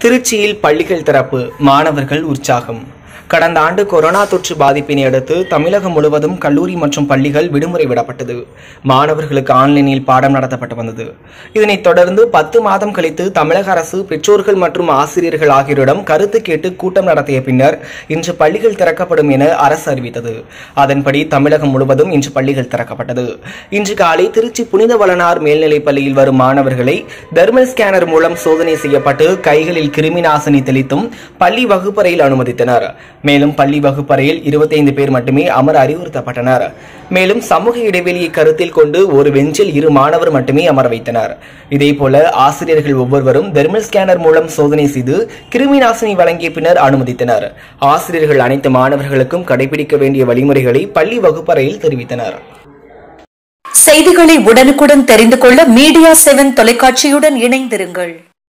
திருச்சியில் பள்ளிகள் திறப்பு மாணவர்கள் உற்சாகம் கடந்த ஆண்டு கொரோனா தொற்று பாதிப்பினை அடுத்து தமிழகம் முழுவதும் கல்லூரி மற்றும் பள்ளிகள் விடுமுறை விடப்பட்டது மாணவர்களுக்கு ஆன்லைனில் பாடம் நடத்தப்பட்டு வந்தது இதனைத் தொடர்ந்து பத்து மாதம் கழித்து தமிழக அரசு பெற்றோர்கள் மற்றும் ஆசிரியர்கள் ஆகியோரிடம் கருத்து கேட்டு கூட்டம் நடத்திய பின்னர் இன்று பள்ளிகள் திறக்கப்படும் என அரசு அறிவித்தது அதன்படி தமிழகம் முழுவதும் இன்று பள்ளிகள் திறக்கப்பட்டது இன்று காலை திருச்சி புனித வளனார் மேல்நிலைப் பள்ளியில் வரும் மாணவர்களை தெர்மல் ஸ்கேனர் மூலம் சோதனை செய்யப்பட்டு கைகளில் கிருமி நாசினி தெளித்தும் பள்ளி வகுப்பறையில் அனுமதித்தனர் மேலும் பள்ளி வகுப்பறையில் 25 பேர் மட்டுமே அமர அறிவுறுத்தப்பட்டனர் மேலும் சமூக இடைவெளியை கருத்தில் கொண்டு ஒரு பெஞ்சில் இரு மாணவர் மட்டுமே அமர வைத்தனர் இதேபோல ஆசிரியர்கள் ஒவ்வொருவரும் தெர்மல் ஸ்கேனர் மூலம் சோதனை செய்து கிருமி நாசினி வழங்கிய பின்னர் அனுமதித்தனர் ஆசிரியர்கள் அனைத்து மாணவர்களுக்கும் கடைபிடிக்க வேண்டிய வழிமுறைகளை பள்ளி வகுப்பறையில் தெரிவித்தனர் செய்திகளை உடனுக்குடன் தெரிந்து கொள்ள மீடியா செவன் தொலைக்காட்சியுடன் இணைந்திருங்கள்